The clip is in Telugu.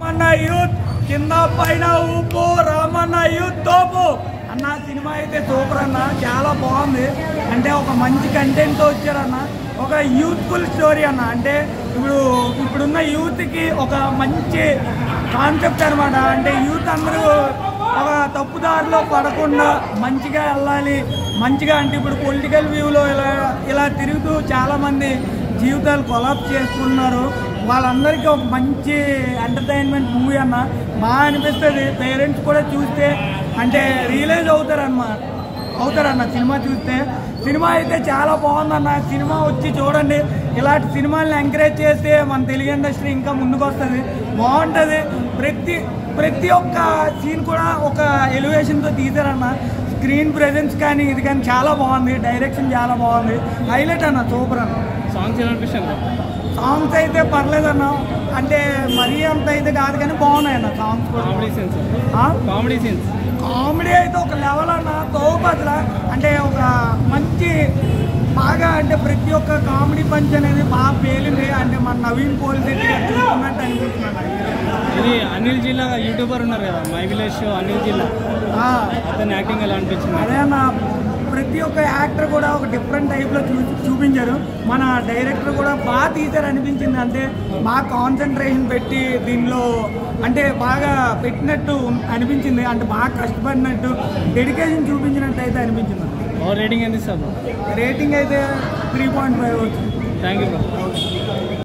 రామన్న యూత్ కింద పైన ఊపు రామన్న యూత్ తోపు అన్న సినిమా అయితే సూపర్ అన్న చాలా బాగుంది అంటే ఒక మంచి కంటెంట్తో వచ్చారన్న ఒక యూత్ఫుల్ స్టోరీ అన్న అంటే ఇప్పుడు ఇప్పుడున్న యూత్కి ఒక మంచి కాన్సెప్ట్ అనమాట అంటే యూత్ అందరూ ఒక తప్పుదారిలో పడకుండా మంచిగా వెళ్ళాలి మంచిగా అంటే ఇప్పుడు పొలిటికల్ వ్యూలో ఇలా ఇలా తిరుగుతూ చాలామంది జీవితాలు కొలాప్స్ చేసుకున్నారు వాళ్ళందరికీ ఒక మంచి ఎంటర్టైన్మెంట్ మూవీ అన్న బాగా అనిపిస్తుంది పేరెంట్స్ కూడా చూస్తే అంటే రియలైజ్ అవుతారన్నమాట అవుతారన్న సినిమా చూస్తే సినిమా అయితే చాలా బాగుందన్న సినిమా వచ్చి చూడండి ఇలాంటి సినిమాలను ఎంకరేజ్ చేస్తే మన తెలుగు ఇండస్ట్రీ ఇంకా ముందుకు వస్తుంది బాగుంటుంది ప్రతి ప్రతి ఒక్క సీన్ కూడా ఒక ఎలివేషన్తో తీశారన్న స్క్రీన్ ప్రెజెన్స్ కానీ ఇది కానీ చాలా బాగుంది డైరెక్షన్ చాలా బాగుంది హైలైట్ అన్న సూపర్ అన్న సాంగ్స్ ఎలా అనిపిస్తుంది సాంగ్స్ అయితే పర్లేదన్న అంటే మరీ అంత అయితే కాదు కానీ బాగున్నాయి అన్న సాంగ్స్ కూడా కామెడీ సీన్స్ ఆ? కామెడీ సీన్స్ కామెడీ అయితే ఒక లెవెల్ అన్న తోపట్ల అంటే ఒక మంచి బాగా అంటే ప్రతి ఒక్క కామెడీ పంచ్ అనేది బాగా పేలింది అంటే మన నవీన్ పోలిశెట్టి గారు చూసుకున్నట్టు అనిపిస్తున్నాను ఇది అనిల్ జిల్లా యూట్యూబర్ ఉన్నారు కదా మై విలేజ్ అనిల్ జిల్లా ఆ, అతని యాక్టింగ్ ఎలా అనిపించింది అదే అన్న ప్రతి ఒక్క యాక్టర్ కూడా ఒక డిఫరెంట్ టైప్లో చూ చూపించారు మన డైరెక్టర్ కూడా బాగా తీశారు అనిపించింది అంటే బాగా కాన్సన్ట్రేషన్ పెట్టి దీనిలో అంటే బాగా పెట్టినట్టు అనిపించింది అంటే బాగా కష్టపడినట్టు డెడికేషన్ చూపించినట్టు అయితే అనిపించింది ఓవర్ రేటింగ్ ఎంత ఇస్తారు రేటింగ్ అయితే త్రీ పాయింట్ ఫైవ్ వచ్చింది థ్యాంక్ యూ బ్రో